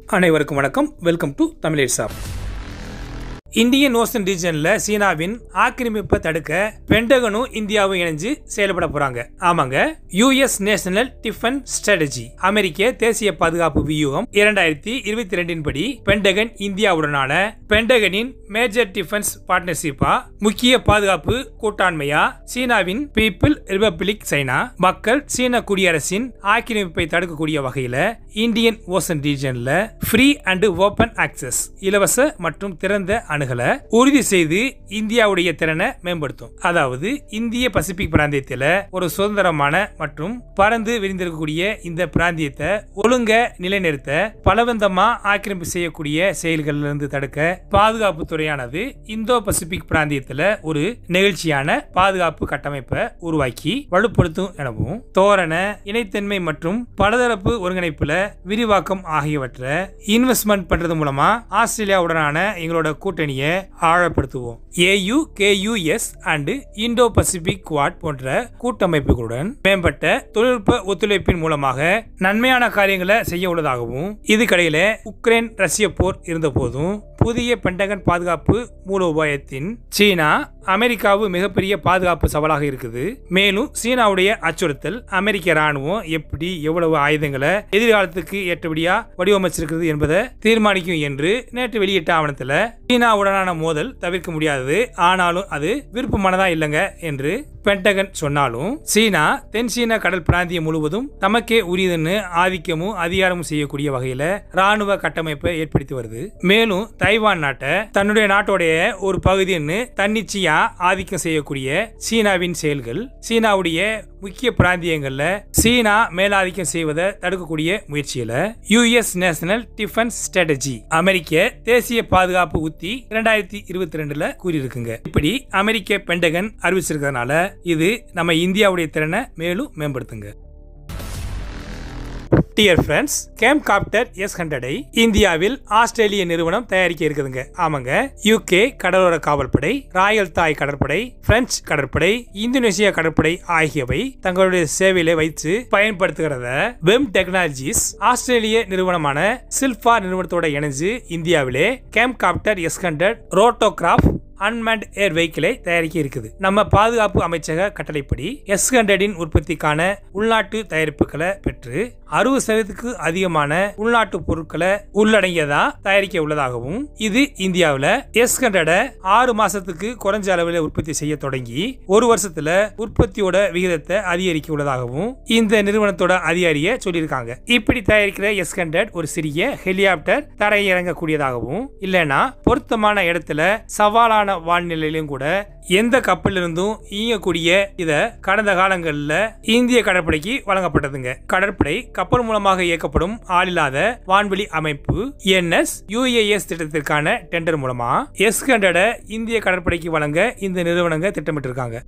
அனைவருக்கும் வணக்கம் welcome to Tamil சாப் இந்தியன் ஓசன் ரீஜன்ல சீனாவின் ஆக்கிரமிப்பை தடுக்க பென்டகனும் இந்தியாவும் இணைஞ்சு செயல்பட போறாங்க ஆமாங்க யுஎஸ் நேஷனல் டிஃபென்ஸ் ஸ்ட்ராட்டஜி அமெரிக்க தேசிய பாதுகாப்பு வியூகம் இரண்டாயிரத்தி இருபத்தி ரெண்டின் படி பென்டகன் இந்தியாவுடனான பென்டகனின் மேஜர் டிஃபென்ஸ் பார்ட்னர்ஷிப்பா முக்கிய பாதுகாப்பு கூட்டாண்மையா சீனாவின் பீப்பிள் ரிபப்ளிக் சைனா மக்கள் சீன குடியரசின் ஆக்கிரமிப்பை தடுக்கக்கூடிய வகையில இந்தியன் ஓசன் ரீஜன்ல ஃப்ரீ அண்ட் ஓபன் ஆக்சஸ் இலவச மற்றும் திறந்த அணுகலை உறுதி செய்து இந்தியாவுடைய திறனை மேம்படுத்தும் அதாவது இந்திய பசிபிக் பிராந்தியத்தில் ஒரு சுதந்திரமான மற்றும் பறந்து விரிந்திருக்கக்கூடிய இந்த பிராந்தியத்தை ஒழுங்க நிலைநிறுத்த பலவந்தமா ஆக்கிரமிப்பு செய்யக்கூடிய செயல்களிலிருந்து தடுக்க பாதுகாப்பு துறையானது இந்தோ பசிபிக் பிராந்தியத்தில் ஒரு நெகிழ்ச்சியான பாதுகாப்பு கட்டமைப்பை உருவாக்கி வலுப்படுத்தும் எனவும் தோரண இணைத்தன்மை மற்றும் பலதரப்பு ஒருங்கிணைப்புல விரிவாக்கம் ஆகியவற்றை இன்வெஸ்ட்மெண்ட் பண்றது மூலமா ஆஸ்திரேலியாவுடனான எங்களோட கூட்டணியை ஆழப்படுத்துவோம் AUKUS and Indo Pacific Quad போன்ற கூட்டமைப்புகளுடன் மேம்பட்ட தொழில்நுட்ப ஒத்துழைப்பின் மூலமாக நன்மையான காரியங்களை செய்ய உள்ளதாகவும் இதுக்கிடையில உக்ரைன் ரஷ்ய போர் இருந்த போதும் புதிய பென்டகன் பாதுகாப்பு மூலோபாயத்தின் சீனா அமெரிக்காவு மிகப்பெரிய பாதுகாப்பு சவாலாக இருக்குது மேலும் சீனாவுடைய அச்சுறுத்தல் அமெரிக்க ராணுவம் எப்படி எவ்வளவு ஆயுதங்களை எதிர்காலத்துக்கு ஏற்றபடியா வடிவமைச்சிருக்கிறது என்பதை தீர்மானிக்கும் என்று நேற்று வெளியிட்ட ஆவணத்தில் சீனாவுடனான மோதல் தவிர்க்க முடியாதது ஆனாலும் அது விருப்பமானதா இல்லைங்க என்று பென்டகன் சொன்னாலும் சீனா தென் சீன கடல் பிராந்தியம் முழுவதும் தமக்கே உரியதுன்னு ஆதிக்கமும் அதிகாரமும் செய்யக்கூடிய வகையில ராணுவ கட்டமைப்பை ஏற்படுத்தி வருது மேலும் தைவான் நாட்டை தன்னுடைய நாட்டோடைய ஒரு பகுதின்னு தன்னிச்சையா ஆதிக்கம் செய்யக்கூடிய சீனாவின் செயல்கள் சீனாவுடைய முக்கிய பிராந்தியங்கள்ல சீனா மேலாதிக்கம் செய்வதை தடுக்கக்கூடிய முயற்சியில யுஎஸ் நேஷனல் டிஃபென்ஸ் ஸ்ட்ராட்டஜி அமெரிக்க தேசிய பாதுகாப்பு உத்தி இரண்டாயிரத்தி இருபத்தி ரெண்டுல கூறியிருக்குங்க இப்படி அமெரிக்க பென்டகன் அறிவிச்சிருக்கிறதுனால இது நம்ம இந்தியாவுடைய திறனை மேலும் மேம்படுத்துங்க dear friends Camcopter S ஹண்ட்ரடை இந்தியாவில் ஆஸ்திரேலிய நிறுவனம் தயாரிக்க இருக்குதுங்க ஆமாங்க யூகே கடலோர காவல்படை ராயல் தாய் கடற்படை பிரெஞ்சு கடற்படை இந்தோனேசியா கடற்படை ஆகியவை தங்களுடைய சேவையில வைத்து பயன்படுத்துகிறத வெம் டெக்னாலஜிஸ் ஆஸ்திரேலிய நிறுவனமான சில்பா நிறுவனத்தோட இணைஞ்சு இந்தியாவிலே Camcopter S hundred rotorcraft unmanned air வெஹிக்கிளை தயாரிக்க இருக்குது நம்ம பாதுகாப்பு அமைச்சக கட்டளைப்படி எஸ் ஹண்ட்ரடின் உற்பத்திக்கான உள்நாட்டு தயாரிப்புகளை பெற்று அறுபது சதவீதத்துக்கு அதிகமான உள்நாட்டு பொருட்களை உள்ளடங்கியதா தயாரிக்க உள்ளதாகவும் இது இந்தியாவில் எஸ் ஹண்ட்ரட ஆறு மாசத்துக்கு குறைஞ்ச அளவில் உற்பத்தி செய்ய தொடங்கி ஒரு வருஷத்துல உற்பத்தியோட விகிதத்தை அதிகரிக்க உள்ளதாகவும் இந்த நிறுவனத்தோட அதிகாரிய சொல்லியிருக்காங்க இப்படி தயாரிக்கிற எஸ் ஹண்ட்ரட் ஒரு சிறிய ஹெலிகாப்டர் தரையிறங்கக்கூடியதாகவும் இல்லைன்னா பொருத்தமான இடத்துல சவாலான வானிலையிலும் கூட எந்த கப்பலிருந்தும் இயங்கக்கூடிய இத கடந்த காலங்களில் இந்திய கடற்படைக்கு வழங்கப்பட்டதுங்க கடற்படை கப்பல் மூலமாக இயக்கப்படும் ஆளில்லாத வான்வெளி அமைப்பு என்எஸ் யுஏஎஸ் திட்டத்திற்கான டெண்டர் மூலமா எஸ் ஹண்ட்ரட இந்திய கடற்படைக்கு வழங்க இந்த நிறுவனங்க திட்டமிட்டிருக்காங்க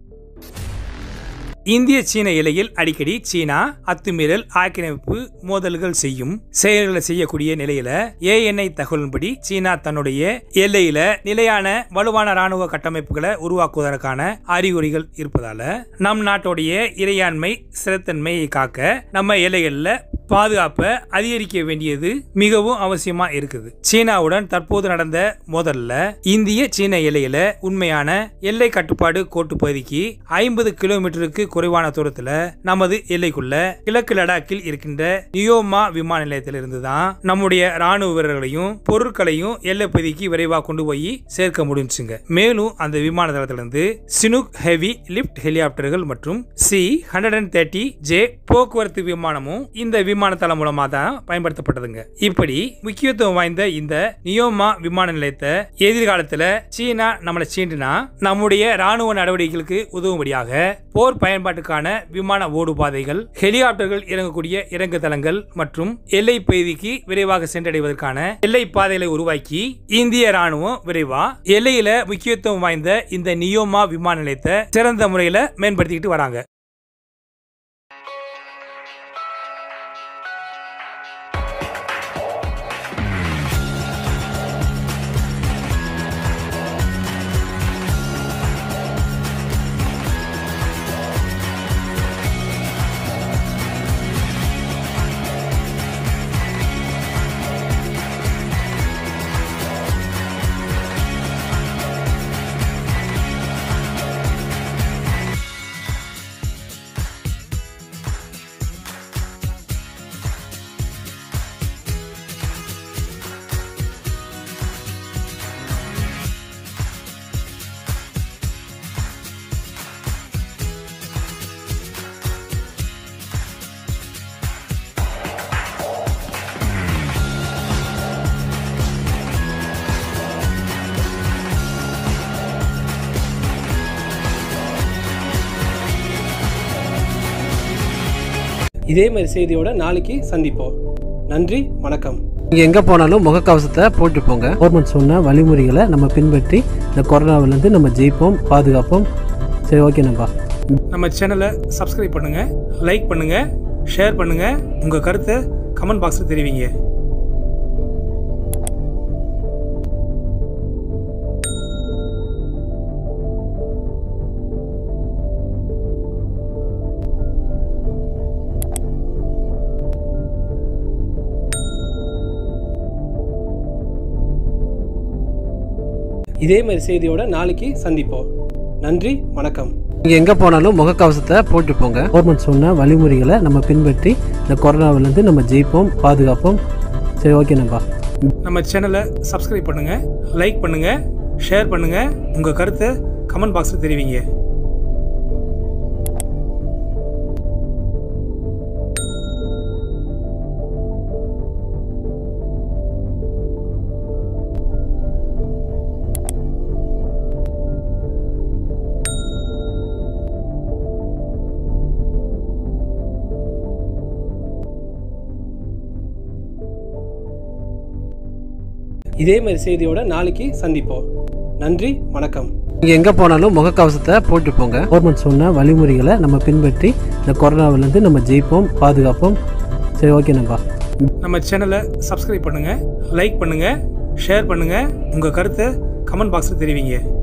இந்திய சீன எல்லையில் அடிக்கடி சீனா அத்துமீறல் ஆக்கிரமிப்பு மோதல்கள் செய்யும் செயல்களை செய்யக்கூடிய நிலையில ஏஎன்ஐ தகவலின்படி சீனா தன்னுடைய எல்லையில நிலையான வலுவான ராணுவ கட்டமைப்புகளை உருவாக்குவதற்கான அறிகுறிகள் இருப்பதால நம் நாட்டுடைய இறையாண்மை ஸ்திரத்தன்மையை காக்க நம்ம எல்லைகள்ல பாதுகாப்பை அதிகரிக்க வேண்டியது மிகவும் அவசியமா இருக்குது சீனாவுடன் தற்போது நடந்த மோதல்ல இந்திய சீன எல்லையில உண்மையான எல்லை கட்டுப்பாடு கோட்டு பகுதிக்கு ஐம்பது கிலோமீட்டருக்கு குறைவான தூரத்துல நமது எல்லைக்குள்ள கிழக்கு லடாக்கில் இருக்கின்ற நியோமா விமான நிலையத்தில் இருந்து தான் நம்முடைய ராணுவ வீரர்களையும் பொருட்களையும் எல்லை பகுதிக்கு விரைவாக கொண்டு போய் சேர்க்க முடிஞ்சுங்க மேலும் அந்த விமான தளத்திலிருந்து சினுக் ஹெவி லிப்ட் ஹெலிகாப்டர்கள் மற்றும் C hundred and thirty J போக்குவரத்து விமானமும் இந்த விமான தளம் மூலமா தான் பயன்படுத்தப்பட்டதுங்க இப்படி முக்கியத்துவம் வாய்ந்த இந்த நியோமா விமான நிலையத்தை எதிர்காலத்துல சீனா நம்மளை சீண்டுனா நம்முடைய ராணுவ நடவடிக்கைகளுக்கு உதவும்படியாக போர் பயன்பாட்டுக்கான விமான ஓடு பாதைகள் ஹெலிகாப்டர்கள் இறங்கக்கூடிய இறங்கு தளங்கள் மற்றும் எல்லை பகுதிக்கு விரைவாக சென்றடைவதற்கான எல்லை பாதைகளை உருவாக்கி இந்திய ராணுவம் விரைவா எல்லையில முக்கியத்துவம் வாய்ந்த இந்த நியோமா விமான நிலையத்தை சிறந்த முறையில மேம்படுத்திக்கிட்டு வராங்க இதே மாதிரி செய்தியோட நாளைக்கு சந்திப்போம் நன்றி வணக்கம் நீங்கள் எங்கே போனாலும் முகக்கவசத்தை போட்டு போங்க கவர்மெண்ட் சொன்ன வழிமுறைகளை நம்ம பின்பற்றி இந்த கொரோனாவிலேருந்து நம்ம ஜெயிப்போம் பாதுகாப்போம் சரி ஓகே நம்பா நம்ம சேனலை சப்ஸ்கிரைப் பண்ணுங்க லைக் பண்ணுங்க ஷேர் பண்ணுங்க உங்க கருத்தை கமெண்ட் பாக்ஸில் தெரிவிங்க இதே மாதிரி செய்தியோட நாளைக்கு சந்திப்போம் நன்றி வணக்கம் நீங்கள் எங்கே போனாலும் முகக்கவசத்தை போட்டு போங்க கவர்மெண்ட் சொன்ன வழிமுறைகளை நம்ம பின்பற்றி இந்த கொரோனாவிலேருந்து நம்ம ஜெயிப்போம் பாதுகாப்போம் சரி ஓகே நம்பா நம்ம சேனலை சப்ஸ்கிரைப் பண்ணுங்க லைக் பண்ணுங்க ஷேர் பண்ணுங்க உங்க கருத்தை கமெண்ட் பாக்ஸில் தெரிவிங்க இதே மாதிரி செய்தியோட நாளைக்கு சந்திப்போம் நன்றி வணக்கம் நீங்கள் எங்கே போனாலும் முகக்கவசத்தை போட்டு போங்க கவர்மெண்ட் சொன்ன வழிமுறைகளை நம்ம பின்பற்றி இந்த கொரோனாவிலேருந்து நம்ம ஜெயிப்போம் பாதுகாப்போம் சரி ஓகே நம்பா நம்ம சேனலை சப்ஸ்கிரைப் பண்ணுங்க லைக் பண்ணுங்க ஷேர் பண்ணுங்க உங்க கருத்தை கமெண்ட் பாக்ஸில் தெரிவிங்க